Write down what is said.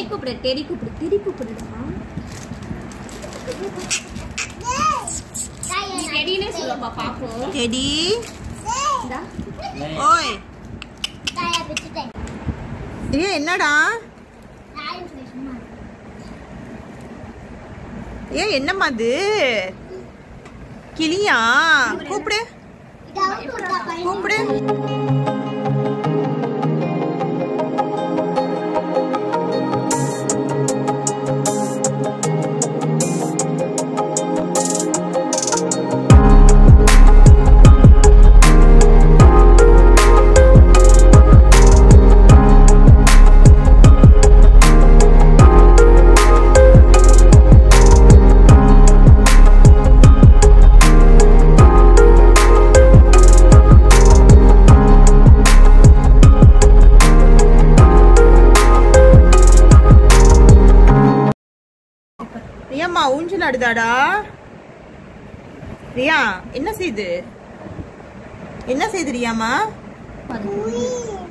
கூப்பிடு டெடி கூப்பிடு டெடி கூப்பிடுடா நீ டெடினே சொல்லுப்பா பாப்போம் டெடி இந்தா. ஓய் ஏ என்னடா ஏ என்னம்மா அது கிளியா கூப்பிடு கூப்பிடு ரியாம்மா ஊஞ்சல் ஆடுதாடா ரியா என்ன செய்யுது என்ன செய்யுது ரியாம்மா அது